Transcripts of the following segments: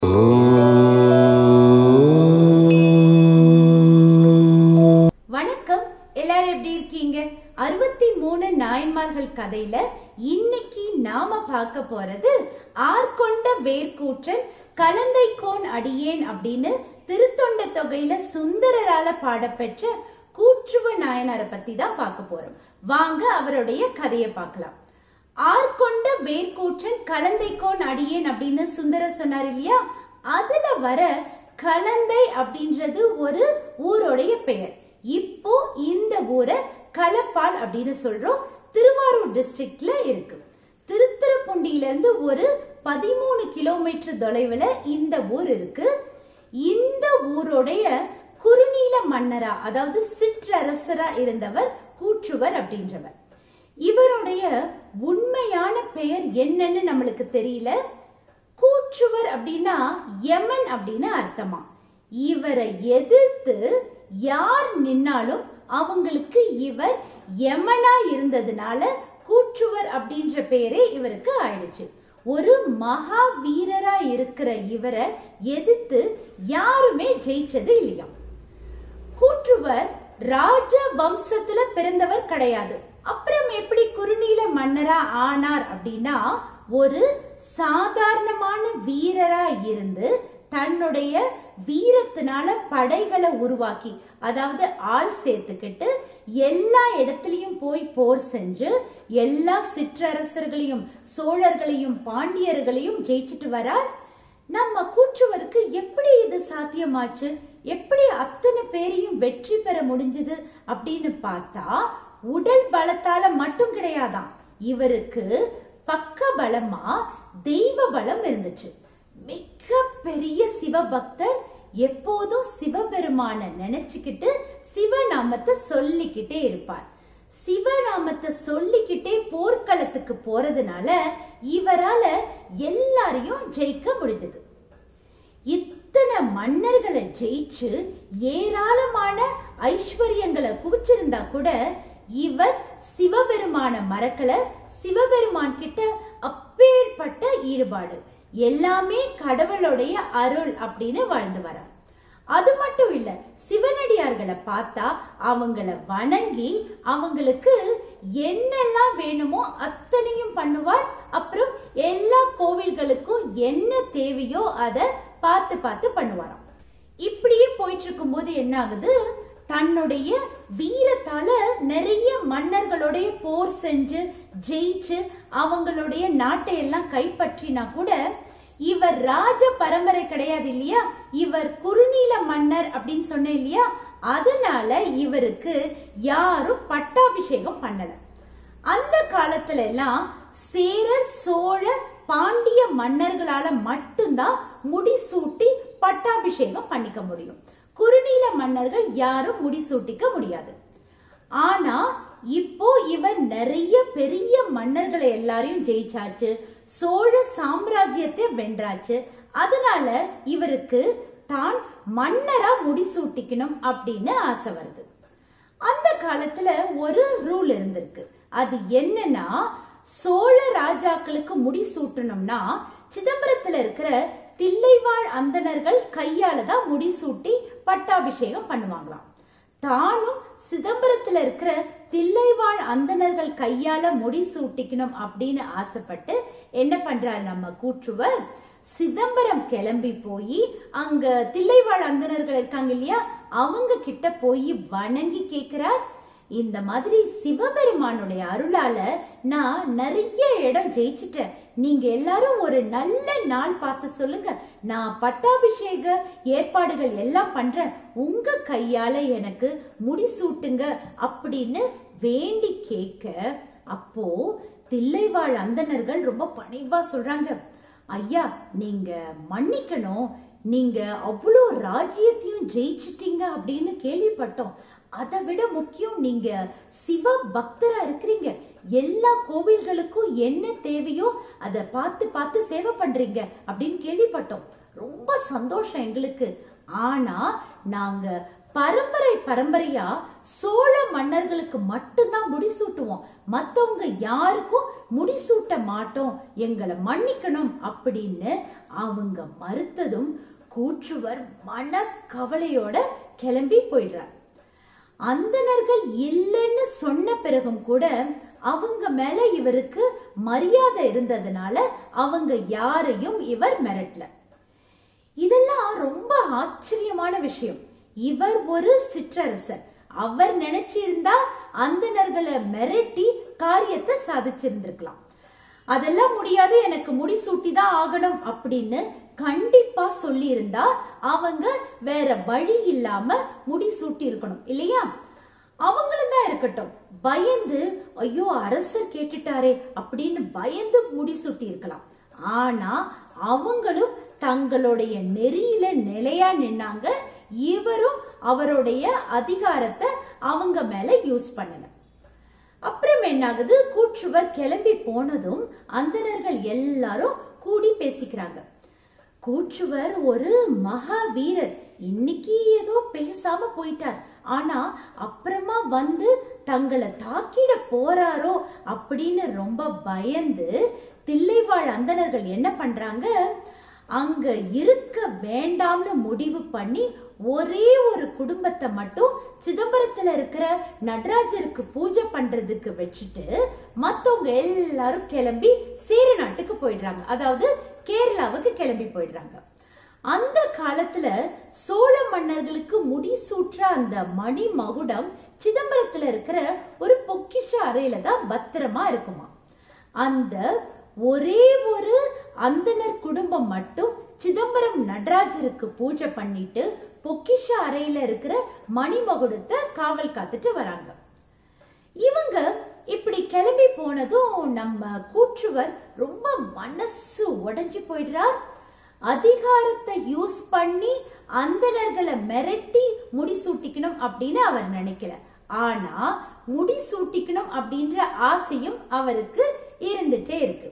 வணக்கம் எல்லாரும் எப்படி இருக்கீங்க அறுபத்தி மூணு நாயன்மார்கள் கதையில இன்னைக்கு நாம பார்க்க போறது ஆர்கொண்ட வேர்க்கூற்றன் கலந்தைக்கோன் அடியேன் அப்படின்னு திருத்தொண்ட தொகையில சுந்தரரால பாடப்பெற்ற கூற்றுவ நாயனாரை பத்தி தான் பார்க்க போறோம் வாங்க அவருடைய கதையை பார்க்கலாம் ஆர்கொண்ட வேர்க்கூற்றன் கலந்தைக்கோன் அடியேன் அப்படின்னு சுந்தரர் சொன்னார் இல்லையா அதுல வர கலந்தை அப்படின்றது ஒரு ஊரோடைய பெயர் இப்போ இந்த ஊரை கலப்பால் அப்படின்னு சொல்றோம் திருவாரூர் டிஸ்ட்ரிக்ட்ல இருக்கு திருத்துறைப்பூண்டியில இருந்து ஒரு பதிமூணு கிலோமீட்டர் தொலைவுல இந்த ஊர் இருக்கு இந்த ஊருடைய குறுநீல மன்னரா அதாவது சிற்றரசரா இருந்தவர் கூற்றுவர் அப்படின்றவர் இவருடைய உண்மையான பெயர் என்னன்னு நம்மளுக்கு தெரியல கூற்றுவர் அப்படின்னா யமன் அப்படின்னு அர்த்தமா இவரை எதிர்த்து யார் நின்னாலும் அவங்களுக்கு இவர் யமனா இருந்ததுனால கூற்றுவர் அப்படின்ற பெயரே இவருக்கு ஆயிடுச்சு ஒரு மகா வீரரா இருக்கிற இவரை எதிர்த்து யாருமே ஜெயிச்சது இல்லையா கூற்றுவர் ராஜ வம்சத்துல பிறந்தவர் கிடையாது அப்புறம் எப்படி குறுநீல மன்னரா ஆனார் அப்படின்னா ஒரு சாதாரணமான வீரரா இருந்து தன்னுடைய வீரத்தினால படைகளை உருவாக்கி அதாவது ஆள் சேர்த்துக்கிட்டு எல்லா இடத்துலயும் போய் போர் செஞ்சு எல்லா சிற்றரசர்களையும் சோழர்களையும் பாண்டியர்களையும் ஜெயிச்சிட்டு வரார் நம்ம கூற்றுவருக்கு எப்படி இது சாத்தியமாச்சு எப்படி அத்தனை பேரையும் வெற்றி பெற முடிஞ்சது அப்படின்னு பார்த்தா உடல் பலத்தால மட்டும் கிடையாதாம் இவருக்கு பக்க பலமா தெய்வ பலம் இருந்துச்சு மிக பெரிய சிவபக்தர் எப்போதும் சிவபெருமான நினைச்சுக்கிட்டு சிவநாமத்தை சொல்லிக்கிட்டே இருப்பார் சிவநாமத்தை சொல்லிக்கிட்டே போர்க்களத்துக்கு போறதுனால இவரால எல்லாரையும் ஜெயிக்க முடிஞ்சது இத்தனை மன்னர்களை ஜெயிச்சு ஏராளமான ஐஸ்வர்யங்களை குவிச்சிருந்தா கூட இவர் சிவபெருமான மறக்கல சிவபெருமான் கிட்ட அப்பேற்பட்ட ஈடுபாடு எல்லாமே கடவுளுடைய அருள் அப்படின்னு வாழ்ந்து வரார் அது மட்டும் இல்ல சிவனடியார்களை பார்த்தா அவங்கள வணங்கி அவங்களுக்கு என்னெல்லாம் வேணுமோ அத்தனையும் பண்ணுவார் அப்புறம் எல்லா கோவில்களுக்கும் என்ன தேவையோ அதை பார்த்து பார்த்து பண்ணுவாராம் இப்படியே போயிட்டு இருக்கும்போது என்ன ஆகுது தன்னுடைய வீரத்தால நிறைய மன்னர்களுடைய போர் செஞ்சு ஜெயிச்சு அவங்களுடைய நாட்டை எல்லாம் கைப்பற்றினா கூட இவர் ராஜ பரம்பரை கிடையாது இல்லையா இவர் குறுநீல மன்னர் அப்படின்னு சொன்னேன் இல்லையா அதனால இவருக்கு யாரும் பட்டாபிஷேகம் பண்ணல அந்த காலத்துல எல்லாம் சேர சோழ பாண்டிய மன்னர்களால மட்டும்தான் முடிசூட்டி பட்டாபிஷேகம் பண்ணிக்க முடியும் குறுநீல மன்னர்கள் யாரும் முடிசூட்டிக்க முடியாது ஆனா இப்போ இவர் நிறைய பெரிய மன்னர்களை எல்லாரையும் ஜெயிச்சாச்சு சோழ சாம்ராஜ்யத்தை வென்றாச்சு அதனால இவருக்கு தான் மன்னரா முடிசூட்டிக்கணும் அப்படின்னு ஆசை வருது அந்த காலத்துல ஒரு ரூல் இருந்திருக்கு அது என்னன்னா சோழ ராஜாக்களுக்கு முடிசூட்டணும்னா சிதம்பரத்துல இருக்கிற தில்லைவாழ் அந்தணர்கள் கையால தான் முடிசூட்டி பட்டாபிஷேகம் பண்ணுவாங்களாம் தானும் சிதம்பரத்துல இருக்கிற தில்லைவாழ் அந்தணர்கள் கையால முடிசூட்டிக்கணும் அப்படின்னு ஆசைப்பட்டு என்ன பண்றாரு நம்ம கூற்றுவர் சிதம்பரம் கிளம்பி போய் அங்க தில்லைவாழ் அந்தணர்கள் இருக்காங்க இல்லையா அவங்க கிட்ட போய் வணங்கி கேக்குறார் இந்த மாதிரி சிவபெருமானுடைய அருளால நான் நிறைய இடம் ஜெயிச்சிட்டேன் நீங்க எல்லாரும் ஒரு நல்ல நாள் பார்த்து சொல்லுங்க நான் பட்டாபிஷேக ஏற்பாடுகள் எல்லாம் பண்றேன் உங்க கையால எனக்கு முடிசூட்டுங்க அப்படின்னு வேண்டி கேட்க அப்போ தில்லைவாழ் அந்தணர்கள் ரொம்ப பணிவா சொல்றாங்க ஐயா நீங்க மன்னிக்கணும் நீங்க அவ்வளோ ராஜ்யத்தையும் ஜெயிச்சிட்டீங்க அப்படின்னு கேள்விப்பட்டோம் அதை விட முக்கியம் நீங்க சிவ பக்தரா இருக்கிறீங்க எல்லா கோவில்களுக்கும் என்ன தேவையோ அதை பார்த்து பார்த்து சேவை பண்றீங்க அப்படின்னு கேள்விப்பட்டோம் ரொம்ப சந்தோஷம் எங்களுக்கு ஆனா நாங்க பரம்பரை பரம்பரையா சோழ மன்னர்களுக்கு மட்டும்தான் முடிசூட்டுவோம் மத்தவங்க யாருக்கும் முடிசூட்ட மாட்டோம் எங்களை மன்னிக்கணும் அப்படின்னு அவங்க மறுத்ததும் கூற்றுவர் மனக்கவலையோட கிளம்பி போயிடுறார் அந்தணர்கள் இல்லைன்னு சொன்ன பிறகும் கூட அவங்க மேல இவருக்கு மரியாதை இருந்ததுனால அவங்க யாரையும் இவர் மிரட்டல இதெல்லாம் ரொம்ப ஆச்சரியமான விஷயம் இவர் ஒரு சிற்றரசர் அவர் நினைச்சிருந்தா அந்தணர்களை மிரட்டி காரியத்தை சாதிச்சிருந்திருக்கலாம் அதெல்லாம் முடியாது எனக்கு முடிசூட்டி தான் ஆகணும் அப்படின்னு கண்டிப்பா சொல்லி இருந்தா அவங்க வேற வழி இல்லாம முடிசூட்டி இருக்கணும் இல்லையா அவங்களும் தான் இருக்கட்டும் பயந்து ஐயோ அரசர் கேட்டுட்டாரே அப்படின்னு பயந்து முடிசூட்டி இருக்கலாம் ஆனா அவங்களும் தங்களுடைய நெறியில நிலையா நின்னாங்க இவரும் அவருடைய அதிகாரத்தை அவங்க மேல யூஸ் பண்ணல அப்புறம் என்னாகுது கூற்றுவர் கிளம்பி போனதும் அந்தணர்கள் எல்லாரும் கூடி பேசிக்கிறாங்க கூற்றுவர் ஒரு மகாவீரர் இன்னைக்கு ஏதோ பேசாம போயிட்டார் ஆனா அப்புறமா வந்து தங்களை தாக்கிட போறாரோ அப்படின்னு ரொம்ப பயந்து தில்லைவாழ் அந்தணர்கள் என்ன பண்றாங்க அங்க இருக்க வேண்டாம்னு முடிவு பண்ணி ஒரே ஒரு குடும்பத்தை மட்டும் சிதம்பரத்துல இருக்கிற நடராஜருக்கு பூஜை பண்றதுக்கு வச்சுட்டு மத்தவங்க எல்லாரும் கிளம்பி சேர நாட்டுக்கு போயிடுறாங்க அதாவது கேரளாவுக்கு கிளம்பி போயிடுறாங்க அந்த காலத்துல சோழ மன்னர்களுக்கு முடிசூற்ற அந்த மணி மகுடம் சிதம்பரத்துல இருக்கிற ஒரு பொக்கிஷ அறையில தான் பத்திரமா இருக்குமா அந்த ஒரே ஒரு அந்தனர் குடும்பம் மட்டும் சிதம்பரம் நடராஜருக்கு பூஜை பண்ணிட்டு பொக்கிஷ அறையில இருக்கிற மணிமகுடத்தை காவல் காத்துட்டு வராங்க இவங்க இப்படி கிளம்பி போனதும் நம்ம கூற்றுவர் ரொம்ப மனசு உடைஞ்சு போயிடுறார் அதிகாரத்தை யூஸ் பண்ணி அந்தணர்களை மிரட்டி முடிசூட்டிக்கணும் அப்படின்னு அவர் நினைக்கல ஆனா முடிசூட்டிக்கணும் அப்படின்ற ஆசையும் அவருக்கு இருந்துட்டே இருக்கு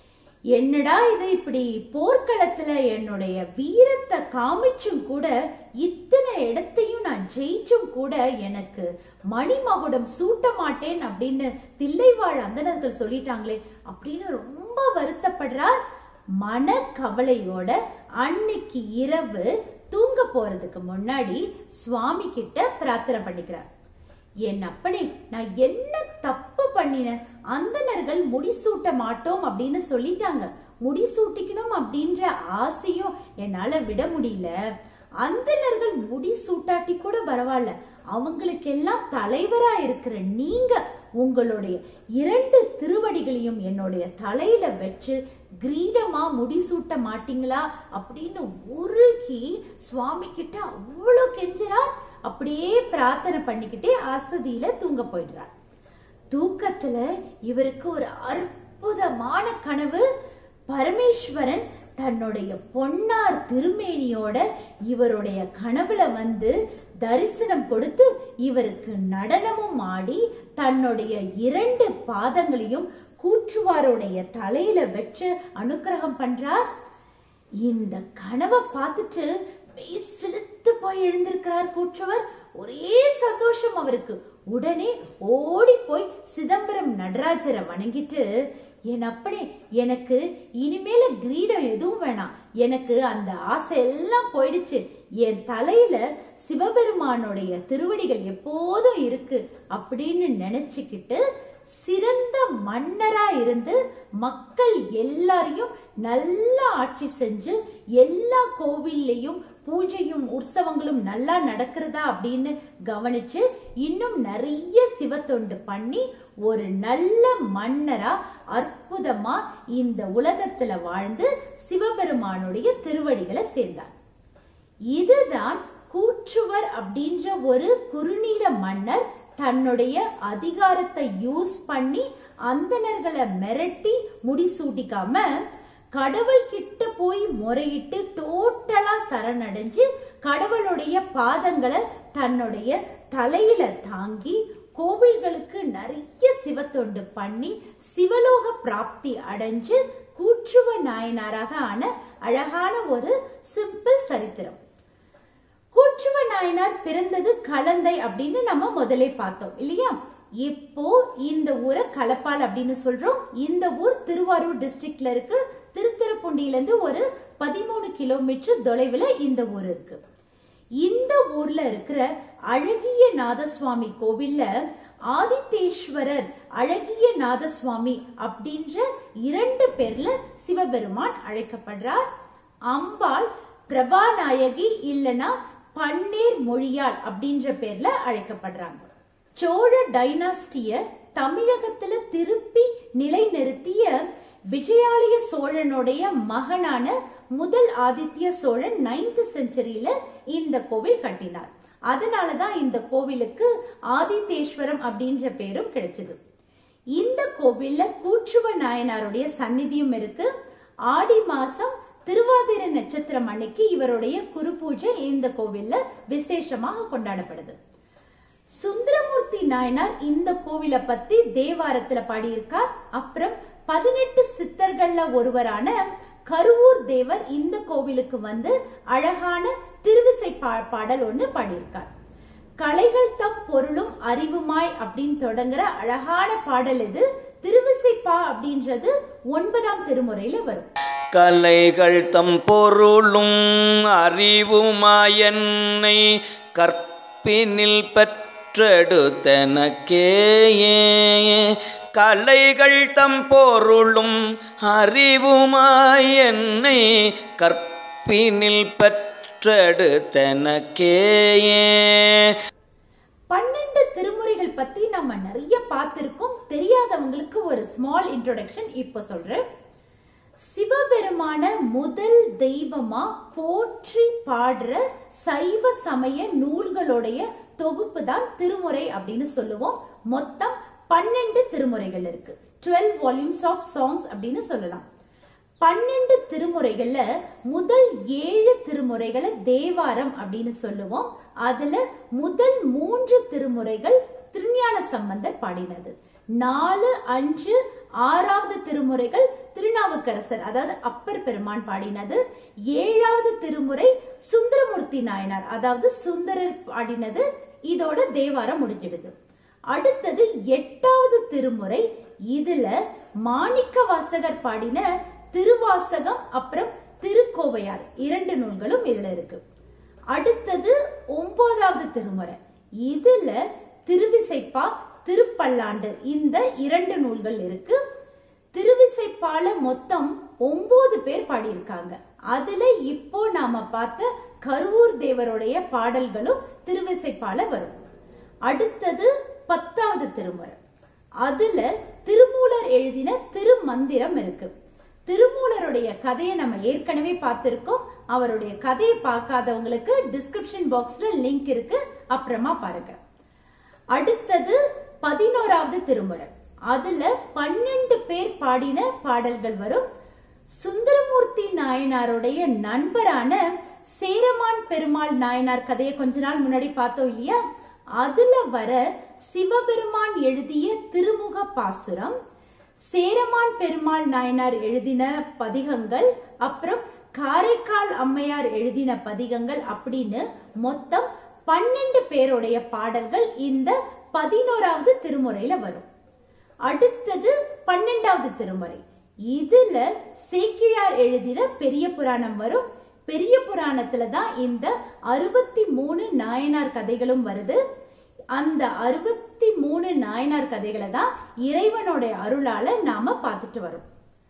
என்னடா இது இப்படி போர்க்களத்துல என்னுடைய வீரத்தை காமிச்சும் கூட இத்தனை இடத்தையும் நான் ஜெயிச்சும் கூட எனக்கு மணிமகுடம் சூட்ட மாட்டேன் அப்படின்னு தில்லைவாழ் அந்தணர்கள் சொல்லிட்டாங்களே அப்படின்னு ரொம்ப வருத்தப்படுறார் மன கவலையோட அன்னைக்கு இரவு தூங்க போறதுக்கு முன்னாடி சுவாமி கிட்ட பிரார்த்தனை பண்ணிக்கிறார் என் அப்பனே நான் என்ன தப்பு பண்ணினேன் அந்தணர்கள் முடிசூட்ட மாட்டோம் அப்படின்னு சொல்லிட்டாங்க முடிசூட்டிக்கணும் அப்படின்ற ஆசையும் என்னால விட முடியல அந்தணர்கள் முடிசூட்டாட்டி கூட பரவாயில்ல அவங்களுக்கெல்லாம் தலைவரா இருக்கிற நீங்க உங்களுடைய இரண்டு திருவடிகளையும் என்னுடைய தலையில வச்சு கிரீடமா முடிசூட்ட மாட்டீங்களா அப்படின்னு உருகி சுவாமி கிட்ட அவ்வளோ கெஞ்சுறார் அப்படியே பிரார்த்தனை பண்ணிக்கிட்டே அசதியில தூங்க போயிடுறார் தூக்கத்துல இவருக்கு ஒரு அற்புதமான கனவு பரமேஸ்வரன் தன்னுடைய பொன்னார் திருமேனியோட இவருடைய கனவுல வந்து தரிசனம் கொடுத்து இவருக்கு நடனமும் ஆடி தன்னுடைய இரண்டு பாதங்களையும் கூற்றுவாருடைய தலையில வச்சு அனுக்கிரகம் பண்றார் இந்த கனவை பார்த்துட்டு மெய் சிலுத்து போய் எழுந்திருக்கிறார் கூற்றுவர் ஒரே சந்தோஷம் அவருக்கு உடனே ஓடி போய் சிதம்பரம் நடராஜரை வணங்கிட்டு என் அப்பனே எனக்கு இனிமேல கிரீடம் எதுவும் வேணாம் எனக்கு அந்த ஆசை எல்லாம் போயிடுச்சு என் தலையில சிவபெருமானுடைய திருவடிகள் எப்போதும் இருக்கு அப்படின்னு நினைச்சுக்கிட்டு சிறந்த மன்னரா இருந்து மக்கள் எல்லாரையும் நல்லா ஆட்சி செஞ்சு எல்லா கோவில்லையும் பூஜையும் உற்சவங்களும் நல்லா நடக்கிறதா அப்படின்னு கவனிச்சு இன்னும் நிறைய சிவத்தொண்டு பண்ணி ஒரு நல்ல மன்னரா அற்புதமா இந்த உலகத்துல வாழ்ந்து சிவபெருமானுடைய திருவடிகளை சேர்ந்தார் இதுதான் கூற்றுவர் அப்படின்ற ஒரு குறுநில மன்னர் தன்னுடைய அதிகாரத்தை யூஸ் பண்ணி அந்தணர்களை மிரட்டி முடிசூட்டிக்காம கடவுள் கிட்ட போய் முறையிட்டு டோட்டலா சரணடைஞ்சு கடவுளுடைய பாதங்களை தன்னுடைய தலையில தாங்கி கோவில்களுக்கு நிறைய சிவத்தொண்டு பண்ணி சிவலோக பிராப்தி அடைஞ்சு கூற்றுவ நாயனாராக ஆன அழகான ஒரு சிம்பிள் சரித்திரம் கூற்றுவ நாயனார் பிறந்தது கலந்தை அப்படின்னு நம்ம முதல்ல பார்த்தோம் இல்லையா இப்போ இந்த ஊரை களப்பால் அப்படின்னு சொல்றோம் இந்த ஊர் திருவாரூர் டிஸ்ட்ரிக்ட்ல இருக்கு திருத்துறைப்பூண்டியில இருந்து ஒரு பதிமூணு கிலோமீட்டர் தொலைவுல இந்த ஊர் இருக்கு இந்த ஊர்ல இருக்கிற அழகிய நாதசுவாமி கோவில்ல ஆதித்தேஸ்வரர் அழகிய நாதசுவாமி அப்படின்ற இரண்டு பேர்ல சிவபெருமான் அழைக்கப்படுறார் அம்பாள் பிரபாநாயகி இல்லனா பன்னீர் மொழியாள் அப்படின்ற பேர்ல அழைக்கப்படுறாங்க சோழ டைனாஸ்டிய தமிழகத்துல திருப்பி நிலைநிறுத்திய விஜயாலய சோழனுடைய மகனான முதல் ஆதித்ய சோழன் நைன்த் செஞ்சுரியில இந்த கோவில் கட்டினார் அதனாலதான் இந்த கோவிலுக்கு ஆதித்தேஸ்வரம் அப்படின்ற பேரும் கிடைச்சது இந்த கோவில்ல கூற்றுவ நாயனாருடைய சந்நிதியும் இருக்கு ஆடி மாசம் திருவாதிர நட்சத்திரம் அன்னைக்கு இவருடைய குரு பூஜை இந்த கோவில்ல விசேஷமாக கொண்டாடப்படுது சுந்தரமூர்த்தி நாயனார் இந்த கோவிலை பத்தி தேவாரத்துல பாடியிருக்கார் அப்புறம் பதினெட்டு சித்தர்கள்ல ஒருவரான கருவூர் தேவர் இந்த கோவிலுக்கு வந்து அழகான திருவிசை பா- பாடல் ஒண்ணு பாடியிருக்கார் கலைகள் தம் பொருளும் அறிவுமாய் அப்படின்னு தொடங்குற அழகான பாடல் இது திருவிசைப்பா அப்படின்றது ஒன்பதாம் திருமுறையில வரும் கலைகள் தம் பொருளும் அறிவுமாயன்னை கற்பினில் பெற்றெடுத்தனக்கே கலைகள் தம் பொருளும் அறிவுமாயன்னை கற்பினில் பெற்றெடுத்தனக்கே பன்னெண்டு திருமுறைகள் பத்தி நம்ம நிறைய பார்த்திருக்கோம் தெரியாதவங்களுக்கு ஒரு ஸ்மால் இன்ட்ரோடக்ஷன் இப்ப சொல்றேன் சிவபெருமான முதல் தெய்வமா போற்றி பாடுற சைவ சமய நூல்களுடைய தொகுப்பு தான் திருமுறை அப்படின்னு சொல்லுவோம் மொத்தம் பன்னெண்டு திருமுறைகள் இருக்கு டுவெல் வால்யூம்ஸ் ஆஃப் சாங்ஸ் அப்படின்னு சொல்லலாம் பன்னெண்டு திருமுறைகள்ல முதல் ஏழு திருமுறைகளை தேவாரம் அப்படின்னு சொல்லுவோம் அதுல முதல் மூன்று திருமுறைகள் திருஞான சம்பந்தர் பாடினது நாலு அஞ்சு ஆறாவது திருமுறைகள் திருநாவுக்கரசர் அதாவது அப்பர் பெருமான் பாடினது ஏழாவது திருமுறை சுந்தரமூர்த்தி நாயனார் அதாவது சுந்தரர் பாடினது இதோட தேவாரம் முடிஞ்சிடுது அடுத்தது எட்டாவது திருமுறை இதுல மாணிக்க வாசகர் பாடின திருவாசகம் அப்புறம் திருக்கோவையார் இரண்டு நூல்களும் இதுல இருக்கு அடுத்தது ஒன்பதாவது திருமுறை இதுல திருவிசைப்பா திருப்பல்லாண்டு இந்த இரண்டு நூல்கள் இருக்கு திருவிசைப்பால மொத்தம் ஒன்பது பேர் பாடியிருக்காங்க அதுல இப்போ நாம பார்த்த கருவூர் தேவருடைய பாடல்களும் திருவிசைப்பால வரும் அடுத்தது பத்தாவது திருமுறை அதுல திருமூலர் எழுதின திருமந்திரம் இருக்கு திருமூலருடைய கதையை நம்ம ஏற்கனவே பார்த்திருக்கோம் அவருடைய கதையை பார்க்காதவங்களுக்கு டிஸ்கிரிப்ஷன் பாக்ஸ்ல லிங்க் இருக்கு அப்புறமா பாருங்க அடுத்தது பதினோராவது திருமுறை அதுல பன்னெண்டு பேர் பாடின பாடல்கள் வரும் சுந்தரமூர்த்தி நாயனாருடைய நண்பரான சேரமான் பெருமாள் நாயனார் கதையை கொஞ்ச நாள் முன்னாடி பார்த்தோம் இல்லையா அதுல வர சிவபெருமான் எழுதிய திருமுக பாசுரம் சேரமான் பெருமாள் நாயனார் எழுதின பதிகங்கள் அப்புறம் காரைக்கால் அம்மையார் எழுதின பதிகங்கள் அப்படின்னு மொத்தம் பன்னெண்டு பேருடைய பாடல்கள் இந்த பதினோராவது திருமுறையில வரும் அடுத்தது பன்னெண்டாவது திருமுறை இதுல சேக்கிழார் எழுதின பெரிய புராணம் வரும் பெரிய புராணத்துல தான் இந்த அறுபத்தி மூணு நாயனார் கதைகளும் வருது அந்த அறுபத்தி மூணு நாயனார் கதைகளை தான் இறைவனோட அருளால நாம பார்த்துட்டு வரோம்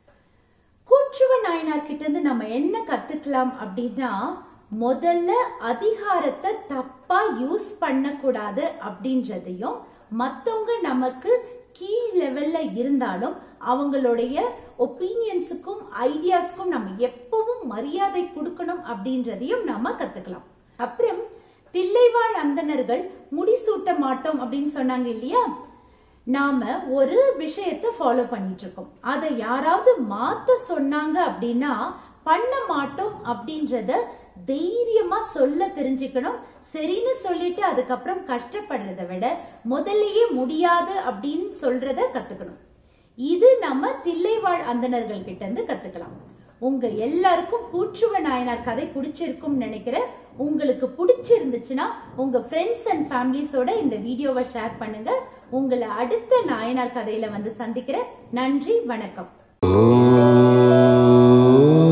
கூற்றுவ நாயனார் கிட்ட இருந்து நம்ம என்ன கத்துக்கலாம் அப்படின்னா முதல்ல அதிகாரத்தை தப்பா யூஸ் பண்ணக்கூடாது அப்படின்றதையும் மத்தவங்க நமக்கு கீழ் லெவல்ல இருந்தாலும் அவங்களுடைய ஒப்பீனியன்ஸுக்கும் ஐடியாஸ்க்கும் நம்ம எப்பவும் மரியாதை கொடுக்கணும் அப்படின்றதையும் நாம கத்துக்கலாம் அப்புறம் தில்லைவாழ் அந்தணர்கள் முடிசூட்ட மாட்டோம் அப்படின்னு சொன்னாங்க இல்லையா நாம ஒரு விஷயத்தை ஃபாலோ பண்ணிட்டு இருக்கோம் அதை யாராவது மாத்த சொன்னாங்க அப்படின்னா பண்ண மாட்டோம் அப்படின்றத தைரியமா சொல்ல தெரிஞ்சுக்கணும் சரின்னு சொல்லிட்டு அதுக்கப்புறம் கஷ்டப்படுறத விட முதல்லயே முடியாது அப்படின்னு சொல்றத கத்துக்கணும் இது நம்ம தில்லைவாழ் அந்தணர்கள் கிட்ட இருந்து கத்துக்கலாம் உங்க எல்லாருக்கும் கூற்றுவ நாயனார் கதை பிடிச்சிருக்கும்னு நினைக்கிறேன் உங்களுக்கு பிடிச்சிருந்துச்சுன்னா உங்க ஃப்ரெண்ட்ஸ் அண்ட் ஃபேமிலிஸோட இந்த வீடியோவை ஷேர் பண்ணுங்க உங்களை அடுத்த நாயனார் கதையில வந்து சந்திக்கிறேன் நன்றி வணக்கம் ஓம்